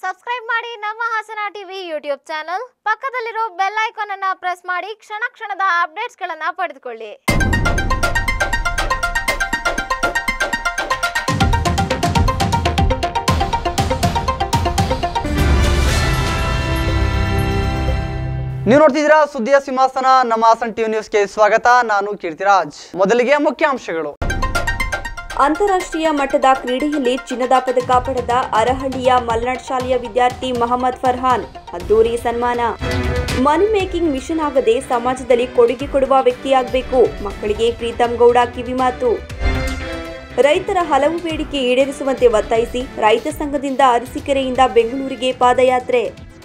subscribe ಮಾಡಿ ನಮ್ಮ Hassan TV YouTube channel ಪಕ್ಕದಲ್ಲಿರೋ ಬೆಲ್ ಐಕಾನ್ ಅನ್ನ ಪ್ರೆಸ್ ಮಾಡಿ ಕ್ಷಣ ಕ್ಷಣದ ಅಪ್ಡೇಟ್ಸ್ಗಳನ್ನ ಪಡೆದುಕೊಳ್ಳಿ ನೀವು ನೋಡ್ತಿದ್ದೀರಾ ಸುದ್ದಿಯ ಸಿಂಹಾಸನ ನಮ್ಮ ಹಾಸನ್ ಟಿವಿ ನ್ಯೂಸ್ಗೆ ಸ್ವಾಗತ ನಾನು ಕೀರ್ತಿರಾಜ್ ಮೊದಲಿಗೆ ಮುಖ್ಯಾಂಶಗಳು ಅಂತಾರಾಷ್ಟ್ರೀಯ ಮಟ್ಟದ ಕ್ರೀಡೆಯಲ್ಲಿ ಚಿನ್ನದ ಪದಕ ಪಡೆದ ಅರಹಳ್ಳಿಯ ಮಲ್ನಾಡ್ ಶಾಲೆಯ ವಿದ್ಯಾರ್ಥಿ ಮೊಹಮ್ಮದ್ ಫರ್ಹಾನ್ ಅದ್ದೂರಿ ಸನ್ಮಾನ ಮನಿ ಮೇಕಿಂಗ್ ಮಿಷನ್ ಆಗದೆ ಸಮಾಜದಲ್ಲಿ ಕೊಡುಗೆ ಕೊಡುವ ವ್ಯಕ್ತಿಯಾಗಬೇಕು ಮಕ್ಕಳಿಗೆ ಪ್ರೀತಂ ಗೌಡ ಕಿವಿಮಾತು ರೈತರ ಹಲವು ಬೇಡಿಕೆ ಈಡೇರಿಸುವಂತೆ ಒತ್ತಾಯಿಸಿ ರೈತ ಸಂಘದಿಂದ ಅರಸೀಕೆರೆಯಿಂದ ಬೆಂಗಳೂರಿಗೆ ಪಾದಯಾತ್ರೆ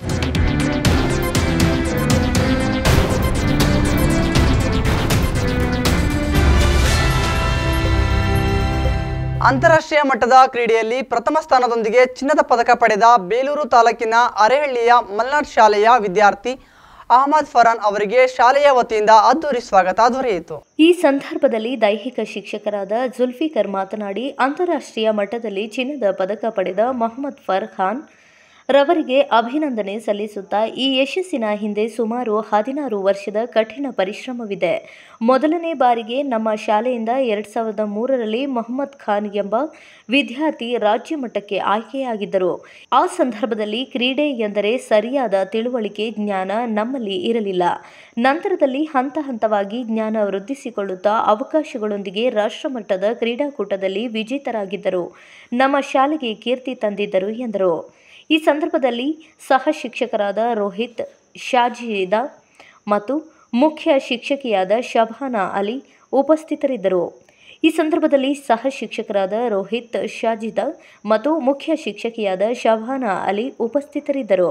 ಅಂತಾರಾಷ್ಟ್ರೀಯ ಮಟ್ಟದ ಕ್ರೀಡೆಯಲ್ಲಿ ಪ್ರಥಮ ಸ್ಥಾನದೊಂದಿಗೆ ಚಿನ್ನದ ಪದಕ ಪಡೆದ ಬೇಲೂರು ತಾಲೂಕಿನ ಅರೆಹಳ್ಳಿಯ ಮಲ್ನಾಡ್ ಶಾಲೆಯ ವಿದ್ಯಾರ್ಥಿ ಅಹಮದ್ ಫರಾನ್ ಅವರಿಗೆ ಶಾಲೆಯ ವತಿಯಿಂದ ಅದ್ದೂರಿ ಸ್ವಾಗತ ದೊರೆಯಿತು ಈ ಸಂದರ್ಭದಲ್ಲಿ ದೈಹಿಕ ಶಿಕ್ಷಕರಾದ ಜುಲ್ಫಿಕರ್ ಮಾತನಾಡಿ ಅಂತಾರಾಷ್ಟ್ರೀಯ ಮಟ್ಟದಲ್ಲಿ ಚಿನ್ನದ ಪದಕ ಪಡೆದ ಮೊಹಮ್ಮದ್ ಫರ್ಖಾನ್ ರವರಿಗೆ ಅಭಿನಂದನೆ ಸಲ್ಲಿಸುತ್ತಾ ಈ ಯಶಸ್ಸಿನ ಹಿಂದೆ ಸುಮಾರು ಹದಿನಾರು ವರ್ಷದ ಕಠಿಣ ಪರಿಶ್ರಮವಿದೆ ಮೊದಲನೇ ಬಾರಿಗೆ ನಮ್ಮ ಶಾಲೆಯಿಂದ ಎರಡು ಸಾವಿರದ ಮೂರರಲ್ಲಿ ಮೊಹಮ್ಮದ್ ಖಾನ್ ಎಂಬ ವಿದ್ಯಾರ್ಥಿ ರಾಜ್ಯ ಮಟ್ಟಕ್ಕೆ ಆಯ್ಕೆಯಾಗಿದ್ದರು ಆ ಸಂದರ್ಭದಲ್ಲಿ ಕ್ರೀಡೆ ಎಂದರೆ ಸರಿಯಾದ ತಿಳುವಳಿಕೆ ಜ್ಞಾನ ನಮ್ಮಲ್ಲಿ ಇರಲಿಲ್ಲ ನಂತರದಲ್ಲಿ ಹಂತ ಹಂತವಾಗಿ ಜ್ಞಾನ ವೃದ್ಧಿಸಿಕೊಳ್ಳುತ್ತಾ ಅವಕಾಶಗಳೊಂದಿಗೆ ರಾಷ್ಟ್ರಮಟ್ಟದ ಕ್ರೀಡಾಕೂಟದಲ್ಲಿ ವಿಜೇತರಾಗಿದ್ದರು ನಮ್ಮ ಶಾಲೆಗೆ ಕೀರ್ತಿ ತಂದಿದ್ದರು ಎಂದರು ಈ ಸಂದರ್ಭದಲ್ಲಿ ಸಹ ಶಿಕ್ಷಕರಾದ ರೋಹಿತ್ ಶಾಜಿದಾ ಮತ್ತು ಮುಖ್ಯ ಶಿಕ್ಷಕಿಯಾದ ಶಬಾನಾ ಅಲಿ ಉಪಸ್ಥಿತರಿದ್ದರು ಈ ಸಂದರ್ಭದಲ್ಲಿ ಸಹ ಶಿಕ್ಷಕರಾದ ರೋಹಿತ್ ಶಾಜಿದಾ ಮತ್ತು ಮುಖ್ಯ ಶಿಕ್ಷಕಿಯಾದ ಶಬಾನಾ ಅಲಿ ಉಪಸ್ಥಿತರಿದ್ದರು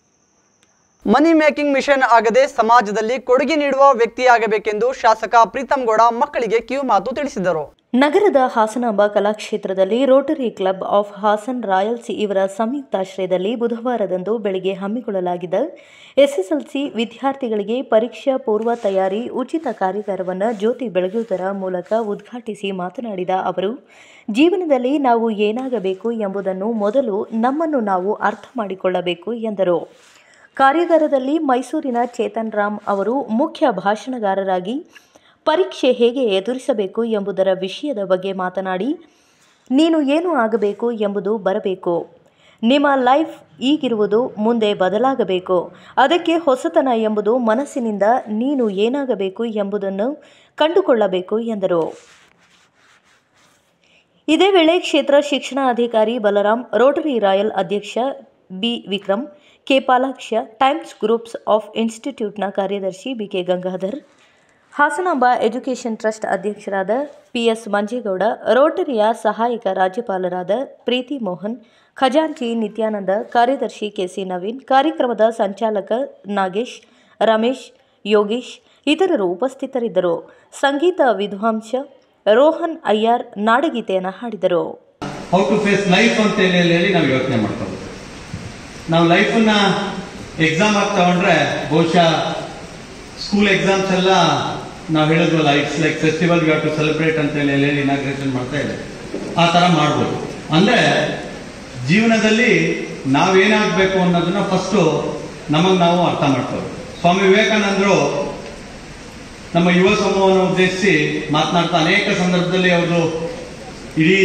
ಮನಿ ಮೇಕಿಂಗ್ ಮಿಷನ್ ಆಗದೆ ಸಮಾಜದಲ್ಲಿ ಕೊಡುಗೆ ನೀಡುವ ವ್ಯಕ್ತಿಯಾಗಬೇಕೆಂದು ಶಾಸಕ ಪ್ರೀತಂ ಗೌಡ ಮಕ್ಕಳಿಗೆ ಕಿವಿ ಮಾತು ತಿಳಿಸಿದರು ನಗರದ ಹಾಸನಾಂಬ ಕಲಾಕ್ಷೇತ್ರದಲ್ಲಿ rotary club of Hassan royals ಇವರ ಸಂಯುಕ್ತಾಶ್ರಯದಲ್ಲಿ ಬುಧವಾರದಂದು ಬೆಳಗ್ಗೆ ಹಮ್ಮಿಕೊಳ್ಳಲಾಗಿದ್ದ ಎಸ್ಎಸ್ಎಲ್ಸಿ ವಿದ್ಯಾರ್ಥಿಗಳಿಗೆ ಪರೀಕ್ಷಾ ಪೂರ್ವ ತಯಾರಿ ಉಚಿತ ಕಾರ್ಯಾಗಾರವನ್ನು ಜ್ಯೋತಿ ಬೆಳಗುವುದರ ಮೂಲಕ ಉದ್ಘಾಟಿಸಿ ಮಾತನಾಡಿದ ಅವರು ಜೀವನದಲ್ಲಿ ನಾವು ಏನಾಗಬೇಕು ಎಂಬುದನ್ನು ಮೊದಲು ನಮ್ಮನ್ನು ನಾವು ಅರ್ಥ ಮಾಡಿಕೊಳ್ಳಬೇಕು ಎಂದರು ಕಾರ್ಯಾಗಾರದಲ್ಲಿ ಮೈಸೂರಿನ ಚೇತನ್ ರಾಮ್ ಅವರು ಮುಖ್ಯ ಭಾಷಣಗಾರರಾಗಿ ಪರೀಕ್ಷೆ ಹೇಗೆ ಎದುರಿಸಬೇಕು ಎಂಬುದರ ವಿಷಯದ ಬಗ್ಗೆ ಮಾತನಾಡಿ ನೀನು ಏನು ಆಗಬೇಕು ಎಂಬುದು ಬರಬೇಕು ನಿಮ್ಮ ಲೈಫ್ ಈಗಿರುವುದು ಮುಂದೆ ಬದಲಾಗಬೇಕು ಅದಕ್ಕೆ ಹೊಸತನ ಎಂಬುದು ಮನಸ್ಸಿನಿಂದ ನೀನು ಏನಾಗಬೇಕು ಎಂಬುದನ್ನು ಕಂಡುಕೊಳ್ಳಬೇಕು ಎಂದರು ಇದೇ ವೇಳೆ ಕ್ಷೇತ್ರ ಶಿಕ್ಷಣಾಧಿಕಾರಿ ಬಲರಾಮ್ ರೋಟರಿ ರಾಯಲ್ ಅಧ್ಯಕ್ಷ B Vikram K Palaksha times groups of ಇನ್ಸ್ಟಿಟ್ಯೂಟ್ನ ಕಾರ್ಯದರ್ಶಿ BK Gangadhar Hasanamba education trust ಅಧ್ಯಕ್ಷರಾದ ಪಿಎಸ್ ಮಂಜೇಗೌಡ ರೋಟರಿಯ ಸಹಾಯಕ ರಾಜ್ಯಪಾಲರಾದ ಪ್ರೀತಿ ಮೋಹನ್ ಖಜಾಂಚಿ ನಿತ್ಯಾನಂದ ಕಾರ್ಯದರ್ಶಿ ಕೆಸಿ ನವೀನ್ ಕಾರ್ಯಕ್ರಮದ ಸಂಚಾಲಕ ನಾಗೇಶ್ ರಮೇಶ್ ಯೋಗೇಶ್ ಇತರರು ಉಪಸ್ಥಿತರಿದ್ದರು ಸಂಗೀತ ವಿದ್ವಾಂಸ ರೋಹನ್ ಅಯ್ಯರ್ ನಾಡಗೀತೆಯನ್ನು ಹಾಡಿದರು ಹೌ ಟು ಫೇಸ್ ಲೈಫ್ ಅಂತ ಹೇಳಿ ಹೇಳಿ ನಾವು ಯೋಚನೆ ಮಾಡ್ಕೋಬೇಕು ನಾವು ಲೈಫನ್ನ ಎಕ್ಸಾಮ್ ಆಗಿ ತಗೊಂಡ್ರೆ ಬಹುಶಃ ಸ್ಕೂಲ್ ಎಕ್ಸಾಮ್ಸ್ ಎಲ್ಲ ನಾವು ಹೇಳಿದ್ವಲ್ಲ it's like festival you to celebrate ಅಂತ ಹೇಳಿ ಹೇಳಿ ಇನಾಗ್ರೇಷನ್ ಮಾಡ್ತಾ ಇದೆ ಆ ತರ ಮಾಡ್ಬೋದು ಅಂದ್ರೆ ಜೀವನದಲ್ಲಿ ನಾವೇನಾಗಬೇಕು ಅನ್ನೋದನ್ನ ಫಸ್ಟು ನಮಗ್ ನಾವು ಅರ್ಥ ಮಾಡ್ಕೋಬೇಕು ಸ್ವಾಮಿ ವಿವೇಕಾನಂದರು ನಮ್ಮ ಯುವ ಸಮೂಹವನ್ನು ಉದ್ದೇಶಿಸಿ ಮಾತನಾಡ್ತಾ ಅನೇಕ ಸಂದರ್ಭದಲ್ಲಿ ಅವರು ಇಡೀ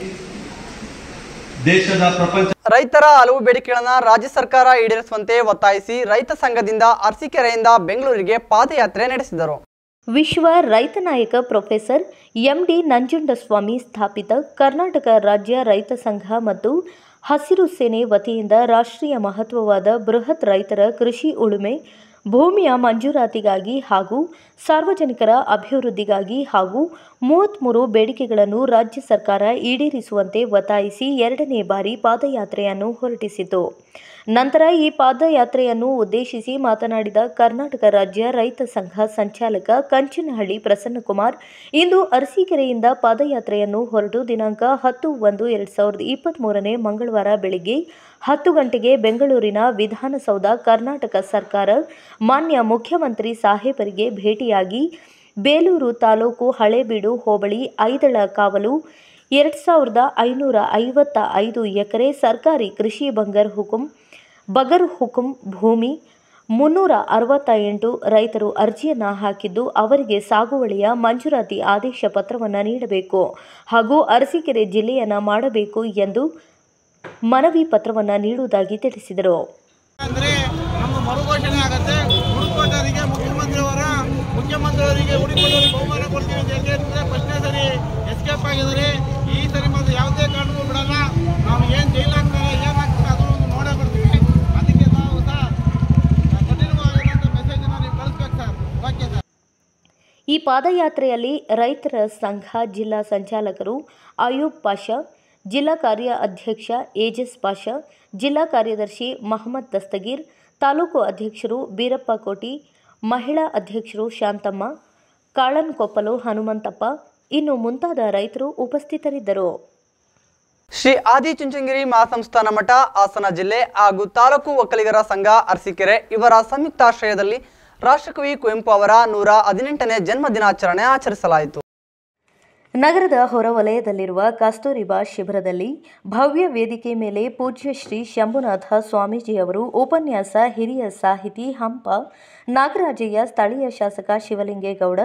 ದೇಶದ ಪ್ರಪಂಚ ರೈತರ ಹಲವು ಬೇಡಿಕೆಗಳನ್ನ ರಾಜ್ಯ ಸರ್ಕಾರ ಈಡೇರಿಸುವಂತೆ ಒತ್ತಾಯಿಸಿ ರೈತ ಸಂಘದಿಂದ ಅರಸೀಕೆರೆಯಿಂದ ಬೆಂಗಳೂರಿಗೆ ಪಾದಯಾತ್ರೆ ನಡೆಸಿದರು ವಿಶ್ವ ರೈತ ನಾಯಕ ಪ್ರೊಫೆಸರ್ ಎಂಡಿ ನಂಜುಂಡಸ್ವಾಮಿ ಸ್ಥಾಪಿತ ಕರ್ನಾಟಕ ರಾಜ್ಯ ರೈತ ಸಂಘ ಮತ್ತು ಹಸಿರು ಸೇನೆ ವತಿಯಿಂದ ರಾಷ್ಟ್ರೀಯ ಮಹತ್ವವಾದ ಬೃಹತ್ ರೈತರ ಕೃಷಿ ಉಳುಮೆ ಭೂಮಿಯ ಮಂಜೂರಾತಿಗಾಗಿ ಹಾಗೂ ಸಾರ್ವಜನಿಕರ ಅಭಿವೃದ್ಧಿಗಾಗಿ ಹಾಗೂ ಮೂವತ್ತ್ಮೂರು ಬೇಡಿಕೆಗಳನ್ನು ರಾಜ್ಯ ಸರ್ಕಾರ ಈಡೇರಿಸುವಂತೆ ಒತ್ತಾಯಿಸಿ ಎರಡನೇ ಬಾರಿ ಪಾದಯಾತ್ರೆಯನ್ನು ಹೊರಟಿಸಿತು ನಂತರ ಈ ಪಾದಯಾತ್ರೆಯನ್ನು ಉದ್ದೇಶಿಸಿ ಮಾತನಾಡಿದ ಕರ್ನಾಟಕ ರಾಜ್ಯ ರೈತ ಸಂಘ ಸಂಚಾಲಕ ಕಂಚನಹಳ್ಳಿ ಪ್ರಸನ್ನಕುಮಾರ್ ಇಂದು ಅರಸೀಕೆರೆಯಿಂದ ಪಾದಯಾತ್ರೆಯನ್ನು ಹೊರಟು ದಿನಾಂಕ ಹತ್ತು ಒಂದು ಎರಡು ಸಾವಿರದ ಇಪ್ಪತ್ತ್ಮೂರನೇ ಮಂಗಳವಾರ ಬೆಳಗ್ಗೆ ಹತ್ತು ಗಂಟೆಗೆ ಬೆಂಗಳೂರಿನ ವಿಧಾನಸೌಧ ಕರ್ನಾಟಕ ಸರ್ಕಾರ ಮಾನ್ಯ ಮುಖ್ಯಮಂತ್ರಿ ಸಾಹೇಬರಿಗೆ ಭೇಟಿಯಾಗಿ ಬೇಲೂರು ತಾಲೂಕು ಹಳೇಬೀಡು ಹೋಬಳಿ ಐದಳ ಕಾವಲು ಎರಡು ಸಾವಿರದ ಐನೂರ ಐವತ್ತ ಐದು ಎಕರೆ ಸರ್ಕಾರಿ ಕೃಷಿ ಬಂಗರ್ ಹುಕುಂ ಬಗರ್ ಹುಕುಂ ಭೂಮಿ ಮುನ್ನೂರ ಅರವತ್ತ ಎಂಟು ರೈತರು ಅರ್ಜಿಯನ್ನು ಹಾಕಿದ್ದು ಅವರಿಗೆ ಸಾಗುವಳಿಯ ಮಂಜೂರಾತಿ ಆದೇಶ ಪತ್ರವನ್ನು ನೀಡಬೇಕು ಹಾಗೂ ಅರಸೀಕೆರೆ ಜಿಲ್ಲೆಯನ್ನು ಮಾಡಬೇಕು ಎಂದು ಮನವಿ ಪತ್ರವನ್ನು ನೀಡುವುದಾಗಿ ತಿಳಿಸಿದರು ಅಂದ್ರೆ ನಮ್ಮ ಮರುಘೋಷಣೆ ಆಗತ್ತೆ ಉಡುಕೋಟರಿಗೆ ಮುಖ್ಯಮಂತ್ರಿಯವರ ಮುಖ್ಯಮಂತ್ರಿಯವರಿಗೆ ಉಡುಕೋಟರಿಗೆ ಬಹುಮಾನ ಕೊಡ್ತೀವಿ ಅಂತ ಹೇಳಿದ್ರೆ ಫಸ್ಟ್ನೇ ಸರಿ ಎಸ್ಕೇಪ್ ಆಗಿದ್ದಾರೆ ಈ ಸರಿ ಮಾತ್ರ ಯಾವುದೇ ಕಾರಣಕ್ಕೂ ಬಿಡಲ್ಲ ನಾವು ಏನು ಜೈಲಾಗ್ತಾರೆ ಏನಾಗ್ತಾರೆ ಅದನ್ನು ನೋಡೇ ಬರ್ತೀವಿ ಅದಕ್ಕೆ ನಾವು ಸಹ ಕಠಿಣವಾಗಿರೋಂಥ ಮೆಸೇಜನ್ನು ನೀವು ಕಳಿಸ್ಬೇಕು ಸರ್ ಓಕೆ ಸರ್ ಈ ಪಾದಯಾತ್ರೆಯಲ್ಲಿ ರೈತರ ಸಂಘ ಜಿಲ್ಲಾ ಸಂಚಾಲಕರು ಅಯೂಬ್ ಪಾಷಾ ಜಿಲ್ಲಾ ಕಾರ್ಯ ಅಧ್ಯಕ್ಷ ಏಜಸ್ ಪಾಷಾ ಜಿಲ್ಲಾ ಕಾರ್ಯದರ್ಶಿ ಮಹಮ್ಮದ್ ದಸ್ತಗೀರ್ ತಾಲೂಕು ಅಧ್ಯಕ್ಷರು ಬೀರಪ್ಪ ಕೋಟಿ ಮಹಿಳಾ ಅಧ್ಯಕ್ಷರು ಶಾಂತಮ್ಮ ಕಾಳನ್ಕೊಪ್ಪಲು ಹನುಮಂತಪ್ಪ ಇನ್ನು ಮುಂತಾದ ರೈತರು ಉಪಸ್ಥಿತರಿದ್ದರು ಶ್ರೀ ಆದಿಚುಂಚನಗಿರಿ ಮಹಾಸಂಸ್ಥಾನ ಮಠ ಹಾಸನ ಜಿಲ್ಲೆ ಹಾಗೂ ತಾಲೂಕು ಒಕ್ಕಲಿಗರ ಸಂಘ ಅರಸೀಕೆರೆ ಇವರ ಸಂಯುಕ್ತಾಶ್ರಯದಲ್ಲಿ ರಾಷ್ಟ್ರಕವಿ ಕುವೆಂಪು ಅವರ ನೂರ ಹದಿನೆಂಟನೇ ಜನ್ಮ ದಿನಾಚರಣೆ ಆಚರಿಸಲಾಯಿತು ನಗರದ ಹೊರವಲಯದಲ್ಲಿರುವ ಕಸ್ತೂರಿಬಾ ಶಿಬಿರದಲ್ಲಿ ಭವ್ಯ ವೇದಿಕೆ ಮೇಲೆ ಪೂಜ್ಯ ಶ್ರೀ ಶಂಭುನಾಥ ಸ್ವಾಮೀಜಿಯವರು ಉಪನ್ಯಾಸ ಹಿರಿಯ ಸಾಹಿತಿ ಹಂಪ ನಾಗರಾಜಯ್ಯ ಸ್ಥಳೀಯ ಶಾಸಕ ಶಿವಲಿಂಗೇಗೌಡ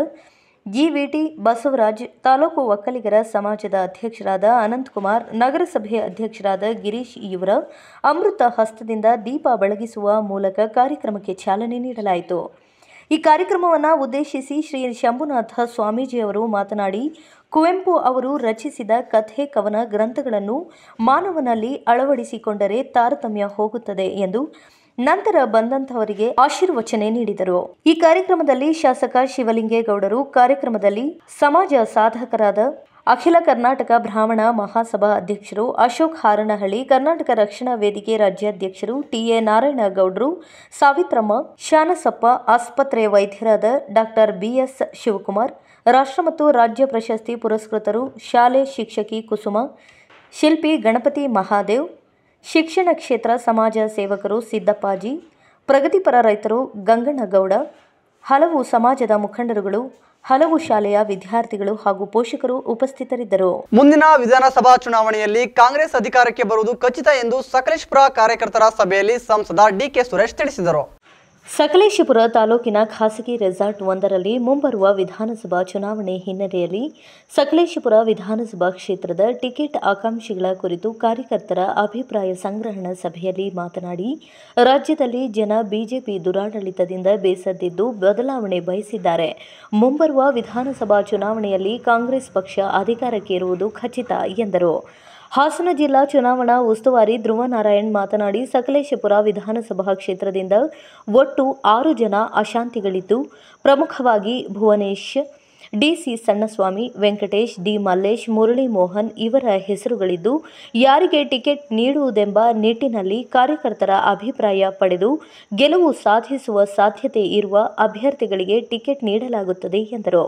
ಜಿವಿಟಿ ಬಸವರಾಜ್ ತಾಲೂಕು ಒಕ್ಕಲಿಗರ ಸಮಾಜದ ಅಧ್ಯಕ್ಷರಾದ ಅನಂತಕುಮಾರ್ ನಗರಸಭೆ ಅಧ್ಯಕ್ಷರಾದ ಗಿರೀಶ್ ಇವರ ಅಮೃತ ಹಸ್ತದಿಂದ ದೀಪ ಬೆಳಗಿಸುವ ಮೂಲಕ ಕಾರ್ಯಕ್ರಮಕ್ಕೆ ಚಾಲನೆ ನೀಡಲಾಯಿತು ಈ ಕಾರ್ಯಕ್ರಮವನ್ನು ಉದ್ದೇಶಿಸಿ ಶ್ರೀ ಶಂಭುನಾಥ ಸ್ವಾಮೀಜಿಯವರು ಮಾತನಾಡಿ ಕುವೆಂಪು ಅವರು ರಚಿಸಿದ ಕಥೆ ಕವನ ಗ್ರಂಥಗಳನ್ನು ಮಾನವನಲ್ಲಿ ಅಳವಡಿಸಿಕೊಂಡರೆ ತಾರತಮ್ಯ ಹೋಗುತ್ತದೆ ಎಂದು ನಂತರ ಬಂದಂತಹವರಿಗೆ ಆಶೀರ್ವಚನೆ ನೀಡಿದರು ಈ ಕಾರ್ಯಕ್ರಮದಲ್ಲಿ ಶಾಸಕ ಶಿವಲಿಂಗೇಗೌಡರು ಕಾರ್ಯಕ್ರಮದಲ್ಲಿ ಸಮಾಜ ಸಾಧಕರಾದ ಅಖಿಲ ಕರ್ನಾಟಕ ಬ್ರಾಹ್ಮಣ ಮಹಾಸಭಾ ಅಧ್ಯಕ್ಷರು ಅಶೋಕ್ ಹಾರನಹಳ್ಳಿ ಕರ್ನಾಟಕ ರಕ್ಷಣಾ ವೇದಿಕೆ ರಾಜ್ಯಾಧ್ಯಕ್ಷರು ಟಿಎ ನಾರಾಯಣಗೌಡರು ಸಾವಿತ್ರಮ್ಮ ಶಾನಸಪ್ಪ ಆಸ್ಪತ್ರೆ ವೈದ್ಯರಾದ ಡಾಕ್ಟರ್ ಬಿಎಸ್ ಶಿವಕುಮಾರ್ ರಾಷ್ಟ್ರ ಮತ್ತು ರಾಜ್ಯ ಪ್ರಶಸ್ತಿ ಪುರಸ್ಕೃತರು ಶಾಲೆ ಶಿಕ್ಷಕಿ ಕುಸುಮ ಶಿಲ್ಪಿ ಗಣಪತಿ ಮಹಾದೇವ್ ಶಿಕ್ಷಣ ಕ್ಷೇತ್ರ ಸಮಾಜ ಸೇವಕರು ಸಿದ್ದಪ್ಪಾಜಿ ಪ್ರಗತಿಪರ ರೈತರು ಗಂಗಣ್ಣಗೌಡ ಹಲವು ಸಮಾಜದ ಮುಖಂಡರುಗಳು ಹಲವು ಶಾಲೆಯ ವಿದ್ಯಾರ್ಥಿಗಳು ಹಾಗೂ ಪೋಷಕರು ಉಪಸ್ಥಿತರಿದ್ದರು ಮುಂದಿನ ವಿಧಾನಸಭಾ ಚುನಾವಣೆಯಲ್ಲಿ ಕಾಂಗ್ರೆಸ್ ಅಧಿಕಾರಕ್ಕೆ ಬರುವುದು ಖಚಿತ ಎಂದು ಸಕಲೇಶ್ಪುರ ಕಾರ್ಯಕರ್ತರ ಸಭೆಯಲ್ಲಿ ಸಂಸದ ಡಿಕೆ ಸುರೇಶ್ ತಿಳಿಸಿದರು ಸಕಲೇಶಪುರ ತಾಲೂಕಿನ ಖಾಸಗಿ ರೆಸಾರ್ಟ್ ಒಂದರಲ್ಲಿ ಮುಂಬರುವ ವಿಧಾನಸಭಾ ಚುನಾವಣೆ ಹಿನ್ನೆಲೆಯಲ್ಲಿ ಸಕಲೇಶಪುರ ವಿಧಾನಸಭಾ ಕ್ಷೇತ್ರದ ಟಿಕೆಟ್ ಆಕಾಂಕ್ಷಿಗಳ ಕುರಿತು ಕಾರ್ಯಕರ್ತರ ಅಭಿಪ್ರಾಯ ಸಂಗ್ರಹಣಾ ಸಭೆಯಲ್ಲಿ ಮಾತನಾಡಿ ರಾಜ್ಯದಲ್ಲಿ ಜನ ಬಿಜೆಪಿ ದುರಾಡಳಿತದಿಂದ ಬೇಸತ್ತಿದ್ದು ಬದಲಾವಣೆ ಬಯಸಿದ್ದಾರೆ ಮುಂಬರುವ ವಿಧಾನಸಭಾ ಚುನಾವಣೆಯಲ್ಲಿ ಕಾಂಗ್ರೆಸ್ ಪಕ್ಷ ಅಧಿಕಾರಕ್ಕೆ ಇರುವುದು ಖಚಿತ ಎಂದರು ಹಾಸನ ಜಿಲ್ಲಾ ಚುನಾವಣಾ ಉಸ್ತುವಾರಿ ಧ್ರುವ ನಾರಾಯಣ್ ಮಾತನಾಡಿ ಸಕಲೇಶಪುರ ವಿಧಾನಸಭಾ ಕ್ಷೇತ್ರದಿಂದ ಒಟ್ಟು ಆರು ಜನ ಅಶಾಂತಿಗಳಿದ್ದು ಪ್ರಮುಖವಾಗಿ ಭುವನೇಶ್ ಡಿಸಿ ಸಣ್ಣಸ್ವಾಮಿ ವೆಂಕಟೇಶ್ ಡಿ ಮಲ್ಲೇಶ್ ಮುರಳಿ ಮೋಹನ್ ಇವರ ಹೆಸರುಗಳಿದ್ದು ಯಾರಿಗೆ ಟಿಕೆಟ್ ನೀಡುವುದೆಂಬ ನಿಟ್ಟಿನಲ್ಲಿ ಕಾರ್ಯಕರ್ತರ ಅಭಿಪ್ರಾಯ ಪಡೆದು ಗೆಲುವು ಸಾಧಿಸುವ ಸಾಧ್ಯತೆ ಇರುವ ಅಭ್ಯರ್ಥಿಗಳಿಗೆ ಟಿಕೆಟ್ ನೀಡಲಾಗುತ್ತದೆ ಎಂದರು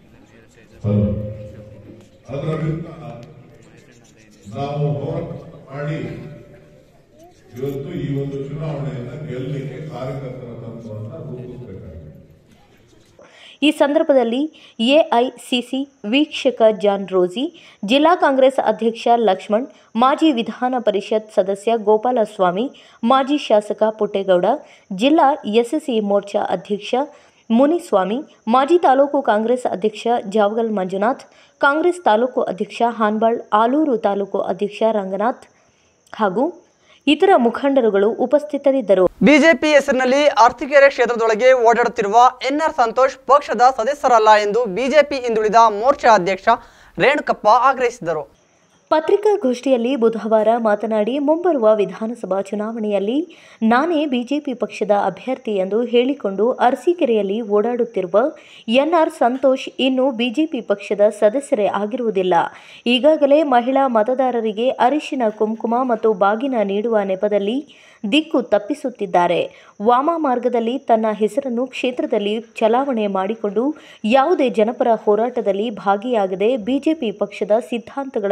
ಅದರ ವಿರುದ್ಧ ನಾವು ಹೋರಾಟ ಮಾಡಿ ಇವತ್ತು ಈ ಒಂದು ಚುನಾವಣೆಯನ್ನ ಗೆಲ್ಲಲಿಕ್ಕೆ ಕಾರ್ಯಕರ್ತರ ತಂತ್ರವನ್ನು ರೂಪಿಸಬೇಕಾಗಿದೆ ಈ ಸಂದರ್ಭದಲ್ಲಿ ಎಐಸಿಸಿ ವೀಕ್ಷಕ ಜಾನ್ ರೋಸಿ ಜಿಲ್ಲಾ ಕಾಂಗ್ರೆಸ್ ಅಧ್ಯಕ್ಷ ಲಕ್ಷ್ಮಣ್ ಮಾಜಿ ವಿಧಾನ ಪರಿಷತ್ ಸದಸ್ಯ ಗೋಪಾಲಸ್ವಾಮಿ ಮಾಜಿ ಶಾಸಕ ಪುಟ್ಟೇಗೌಡ ಜಿಲ್ಲಾ ಎಸ್ಎಸ್ಸಿ ಮೋರ್ಚಾ ಅಧ್ಯಕ್ಷ ಮುನಿಸ್ವಾಮಿ ಮಾಜಿ ತಾಲೂಕು ಕಾಂಗ್ರೆಸ್ ಅಧ್ಯಕ್ಷ ಜಾವಗಲ್ ಮಂಜುನಾಥ್ ಕಾಂಗ್ರೆಸ್ ತಾಲೂಕು ಅಧ್ಯಕ್ಷ ಹಾನ್ಬಾಳ್ ಆಲೂರು ತಾಲೂಕು ಅಧ್ಯಕ್ಷ ರಂಗನಾಥ್ ಹಾಗೂ ಇತರ ಮುಖಂಡರುಗಳು ಉಪಸ್ಥಿತರಿದ್ದರು ಬಿಜೆಪಿ ಹೆಸರಿನಲ್ಲಿ ಅರ್ತಿಕೆರೆ ಕ್ಷೇತ್ರದೊಳಗೆ ಓಡಾಡುತ್ತಿರುವ ಎನ್ಆರ್ ಸಂತೋಷ್ ಪಕ್ಷದ ಸದಸ್ಯರಲ್ಲ ಎಂದು ಬಿಜೆಪಿ ಹಿಂದುಳಿದ ಮೋರ್ಚಾ ಅಧ್ಯಕ್ಷ ರೇಣುಕಪ್ಪ ಆಗ್ರಹಿಸಿದರು ಪತ್ರಿಕಾಗೋಷ್ಠಿಯಲ್ಲಿ ಬುಧವಾರ ಮಾತನಾಡಿ ಮುಂಬರುವ ವಿಧಾನಸಭಾ ಚುನಾವಣೆಯಲ್ಲಿ ನಾನೇ ಬಿಜೆಪಿ ಪಕ್ಷದ ಅಭ್ಯರ್ಥಿ ಎಂದು ಹೇಳಿಕೊಂಡು ಅರಸೀಕೆರೆಯಲ್ಲಿ ಓಡಾಡುತ್ತಿರುವ ಎನ್ಆರ್ ಸಂತೋಷ್ ಇನ್ನು ಬಿಜೆಪಿ ಪಕ್ಷದ ಸದಸ್ಯರೇ ಆಗಿರುವುದಿಲ್ಲ ಈಗಾಗಲೇ ಮಹಿಳಾ ಮತದಾರರಿಗೆ ಅರಿಶಿನ ಕುಂಕುಮ ಮತ್ತು ಬಾಗಿನ ನೀಡುವ ನೆಪದಲ್ಲಿ ದಿಕ್ಕು ತಪ್ಪಿಸುತ್ತಿದ್ದಾರೆ ವಾಮ ಮಾರ್ಗದಲ್ಲಿ ತನ್ನ ಹೆಸರನ್ನು ಕ್ಷೇತ್ರದಲ್ಲಿ ಚಲಾವಣೆ ಮಾಡಿಕೊಂಡು ಯಾವುದೇ ಜನಪರ ಹೋರಾಟದಲ್ಲಿ ಭಾಗಿಯಾಗದೆ ಬಿಜೆಪಿ ಪಕ್ಷದ ಸಿದ್ಧಾಂತಗಳನ್ನು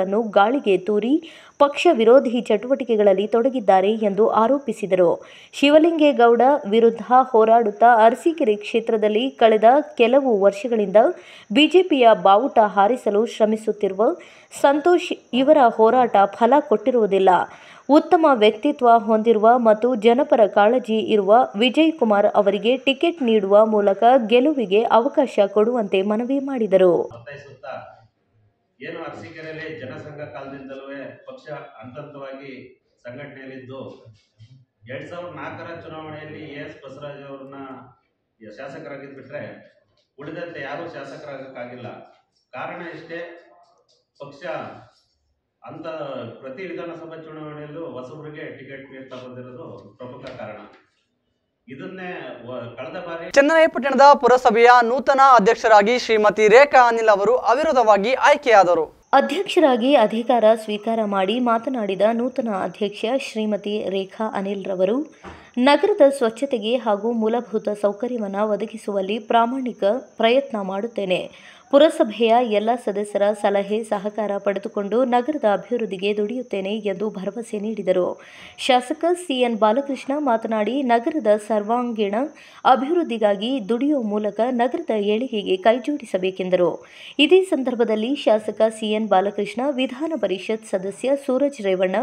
ಗಾಳಿಗೆ ತೂರಿ ಪಕ್ಷ ವಿರೋಧಿ ಚಟುವಟಿಕೆಗಳಲ್ಲಿ ತೊಡಗಿದ್ದಾರೆ ಎಂದು ಆರೋಪಿಸಿದರು ಶಿವಲಿಂಗೇಗೌಡ ವಿರುದ್ಧ ಹೋರಾಡುತ್ತಾ ಅರಸೀಕೆರೆ ಕ್ಷೇತ್ರದಲ್ಲಿ ಕಳೆದ ಕೆಲವು ವರ್ಷಗಳಿಂದ ಬಿಜೆಪಿಯ ಬಾವುಟ ಹಾರಿಸಲು ಶ್ರಮಿಸುತ್ತಿರುವ ಸಂತೋಷ್ ಇವರ ಹೋರಾಟ ಫಲ ಕೊಟ್ಟಿರುವುದಿಲ್ಲ ಉತ್ತಮ ವ್ಯಕ್ತಿತ್ವ ಹೊಂದಿರುವ ಮತ್ತು ಜನಪರ ಕಾಳಜಿ ಇರುವ ವಿಜಯ್ ಕುಮಾರ್ ಅವರಿಗೆ ಟಿಕೆಟ್ ನೀಡುವ ಮೂಲಕ ಗೆಲುವಿಗೆ ಅವಕಾಶ ಕೊಡುವಂತೆ ಮನವಿ ಮಾಡಿದರು ಒತ್ತಾಯಿಸುತ್ತಾ ಏನು ಅರಸೀಕೆರೆಯಲ್ಲಿ ಜನಸಂಘ ಕಾಲದಿಂದಲೂ ಪಕ್ಷ ಹಂತವಾಗಿ ಸಂಘಟನೆಯಲ್ಲಿದ್ದು ಎರಡ್ ಸಾವಿರದ ನಾಲ್ಕರ ಚುನಾವಣೆಯಲ್ಲಿ ಎ ಎಸ್ ಬಸವರಾಜ್ ಅವ್ರನ್ನ ಶಾಸಕರಾಗಿದ್ದು ಬಿಟ್ರೆ ಉಳಿದಂತೆ ಯಾರೂ ಶಾಸಕರಾಗಕ್ಕಾಗಿಲ್ಲ ಕಾರಣ ಇಷ್ಟೇ ಪಕ್ಷ ಅಂತ ಪ್ರತಿ ವಿಧಾನಸಭಾ ಚುನಾವಣೆಯಲ್ಲೂ ಹೊಸಬರಿಗೆ ಟಿಕೆಟ್ ನೀಡ್ತಾ ಬಂದಿರೋದು ಪ್ರಮುಖ ಕಾರಣ ಇದನ್ನೇ ವ- ಕಳೆದ ಬಾರಿ ಚನ್ನರಾಯಪಟ್ಟಣದ ಪುರಸಭೆಯ ನೂತನ ಅಧ್ಯಕ್ಷರಾಗಿ ಶ್ರೀಮತಿ ರೇಖಾ ಅನಿಲ್ ಅವರು ಅವಿರೋಧವಾಗಿ ಆಯ್ಕೆಯಾದರು ಅಧ್ಯಕ್ಷರಾಗಿ ಅಧಿಕಾರ ಸ್ವೀಕಾರ ಮಾಡಿ ಮಾತನಾಡಿದ ನೂತನ ಅಧ್ಯಕ್ಷ ಶ್ರೀಮತಿ ರೇಖಾ ಅನಿಲ್ ರವರು ನಗರದ ಸ್ವಚ್ಛತೆಗೆ ಹಾಗೂ ಮೂಲಭೂತ ಸೌಕರ್ಯವನ್ನು ಒದಗಿಸುವಲ್ಲಿ ಪ್ರಾಮಾಣಿಕ ಪ್ರಯತ್ನ ಮಾಡುತ್ತೇನೆ ಪುರಸಭೆಯ ಎಲ್ಲ ಸದಸ್ಯರ ಸಲಹೆ ಸಹಕಾರ ಪಡೆದುಕೊಂಡು ನಗರದ ಅಭಿವೃದ್ಧಿಗೆ ದುಡಿಯುತ್ತೇನೆ ಎಂದು ಭರವಸೆ ನೀಡಿದರು ಶಾಸಕ ಸಿಎನ್ ಬಾಲಕೃಷ್ಣ ಮಾತನಾಡಿ ನಗರದ ಸರ್ವಾಂಗೀಣ ಅಭಿವೃದ್ಧಿಗಾಗಿ ದುಡಿಯುವ ಮೂಲಕ ನಗರದ ಏಳಿಗೆಗೆ ಕೈಜೋಡಿಸಬೇಕೆಂದರು ಇದೇ ಸಂದರ್ಭದಲ್ಲಿ ಶಾಸಕ ಸಿಎನ್ ಬಾಲಕೃಷ್ಣ ವಿಧಾನ ಪರಿಷತ್ ಸದಸ್ಯ ಸೂರಜ್ ರೇವಣ್ಣ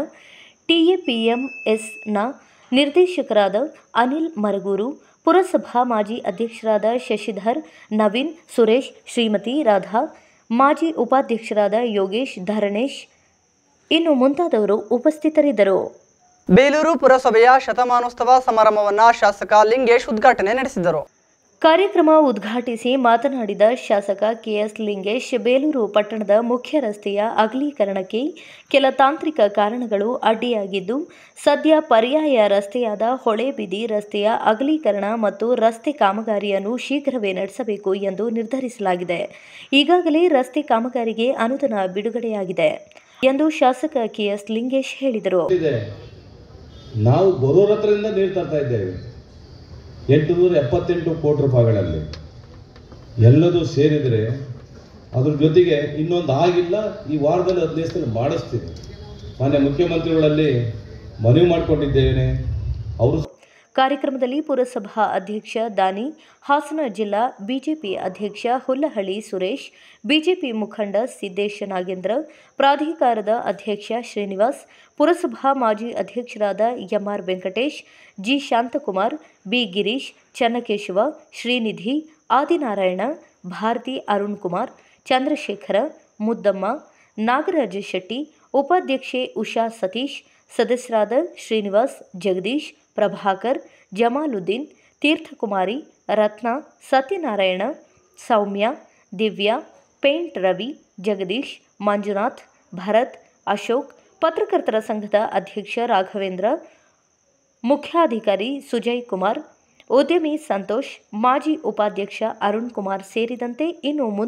ಟಿಎಪಿಎಂಎಸ್ನ ನಿರ್ದೇಶಕರಾದ ಅನಿಲ್ ಮರಗೂರು ಪುರಸಭಾ ಮಾಜಿ ಅಧ್ಯಕ್ಷರಾದ ಶಶಿಧರ್ ನವೀನ್ ಸುರೇಶ್ ಶ್ರೀಮತಿ ರಾಧಾ ಮಾಜಿ ಉಪಾಧ್ಯಕ್ಷರಾದ ಯೋಗೇಶ್ ಧರಣೇಶ್ ಇನ್ನು ಮುಂತಾದವರು ಉಪಸ್ಥಿತರಿದ್ದರು ಬೇಲೂರು ಪುರಸಭೆಯ ಶತಮಾನೋತ್ಸವ ಸಮಾರಂಭವನ್ನು ಶಾಸಕ ಲಿಂಗೇಶ್ ಉದ್ಘಾಟನೆ ನಡೆಸಿದರು ಕಾರ್ಯಕ್ರಮ ಉದ್ಘಾಟಿಸಿ ಮಾತನಾಡಿದ ಶಾಸಕ ಕೆಎಸ್ ಲಿಂಗೇಶ್ ಬೇಲೂರು ಪಟ್ಟಣದ ಮುಖ್ಯ ರಸ್ತೆಯ ಅಗಲೀಕರಣಕ್ಕೆ ಕೆಲ ತಾಂತ್ರಿಕ ಕಾರಣಗಳು ಅಡ್ಡಿಯಾಗಿದ್ದು ಸದ್ಯ ಪರ್ಯಾಯ ರಸ್ತೆಯಾದ ಹೊಳೆಬಿದಿ ರಸ್ತೆಯ ಅಗಲೀಕರಣ ಮತ್ತು ರಸ್ತೆ ಕಾಮಗಾರಿಯನ್ನು ಶೀಘ್ರವೇ ನಡೆಸಬೇಕು ಎಂದು ನಿರ್ಧರಿಸಲಾಗಿದೆ ಈಗಾಗಲೇ ರಸ್ತೆ ಕಾಮಗಾರಿಗೆ ಅನುದಾನ ಬಿಡುಗಡೆಯಾಗಿದೆ ಎಂದು ಶಾಸಕ ಕೆಎಸ್ ಲಿಂಗೇಶ್ ಹೇಳಿದರು ಇದೆ ನಾವು ಬರೋರ ಹತ್ರದಿಂದ ನೀರು ತರ್ತಾ ಇದ್ದೇವೆ ಎಂಟುನೂರ ಎಪ್ಪತ್ತೆಂಟು ಕೋಟಿ ರೂಪಾಯಿಗಳಲ್ಲಿ ಎಲ್ಲದೂ ಸೇರಿದರೆ ಅದ್ರ ಜೊತೆಗೆ ಇನ್ನೊಂದು ಆಗಿಲ್ಲ ಈ ವಾರದಲ್ಲಿ ಹದಿನೈದು ದಿವಸದಲ್ಲಿ ಮಾಡಿಸ್ತೀವಿ ಮಾನ್ಯ ಮುಖ್ಯಮಂತ್ರಿಗಳಲ್ಲಿ ಮನವಿ ಮಾಡಿಕೊಂಡಿದ್ದೇನೆ ಅವರು ಕಾರ್ಯಕ್ರಮದಲ್ಲಿ ಪುರಸಭಾ ಅಧ್ಯಕ್ಷ ದಾನಿ ಹಾಸನ ಜಿಲ್ಲಾ ಬಿಜೆಪಿ ಅಧ್ಯಕ್ಷ ಹುಲ್ಲಹಳ್ಳಿ ಸುರೇಶ್ ಬಿಜೆಪಿ ಮುಖಂಡ ಸಿದ್ದೇಶ ನಾಗೇಂದ್ರ ಪ್ರಾಧಿಕಾರದ ಅಧ್ಯಕ್ಷ ಶ್ರೀನಿವಾಸ್ ಪುರಸಭಾ ಮಾಜಿ ಅಧ್ಯಕ್ಷರಾದ MR Venkatesh G Shanthakumar B Girish Channakeshava Srinidhi Adinarayana Bharathi Arun Kumar Chandrashekara Muddamma Nagaraja Shetty ಉಪಾಧ್ಯಕ್ಷೆ ಉಷಾ ಸತೀಶ್ ಸದಸ್ಯರಾದ ಶ್ರೀನಿವಾಸ್ ಜಗದೀಶ್ ಪ್ರಭಾಕರ್ ಜಮಾಲುದ್ದೀನ್ ತೀರ್ಥಕುಮಾರಿ ರತ್ನ ಸತ್ಯನಾರಾಯಣ ಸೌಮ್ಯ ದಿವ್ಯಾ ಪೇಂಟ್ ರವಿ ಜಗದೀಶ್ ಮಂಜುನಾಥ್ ಭರತ್ ಅಶೋಕ್ ಪತ್ರಕರ್ತರ ಸಂಘದ ಅಧ್ಯಕ್ಷ ರಾಘವೇಂದ್ರ ಮುಖ್ಯಾಧಿಕಾರಿ ಸುಜಯ್ ಕುಮಾರ್ ಉದ್ಯಮಿ ಸಂತೋಷ್ ಮಾಜಿ ಉಪಾಧ್ಯಕ್ಷ ಅರುಣ್ ಕುಮಾರ್ ಸೇರಿದಂತೆ ಇನ್ನು ಮುಂದೆ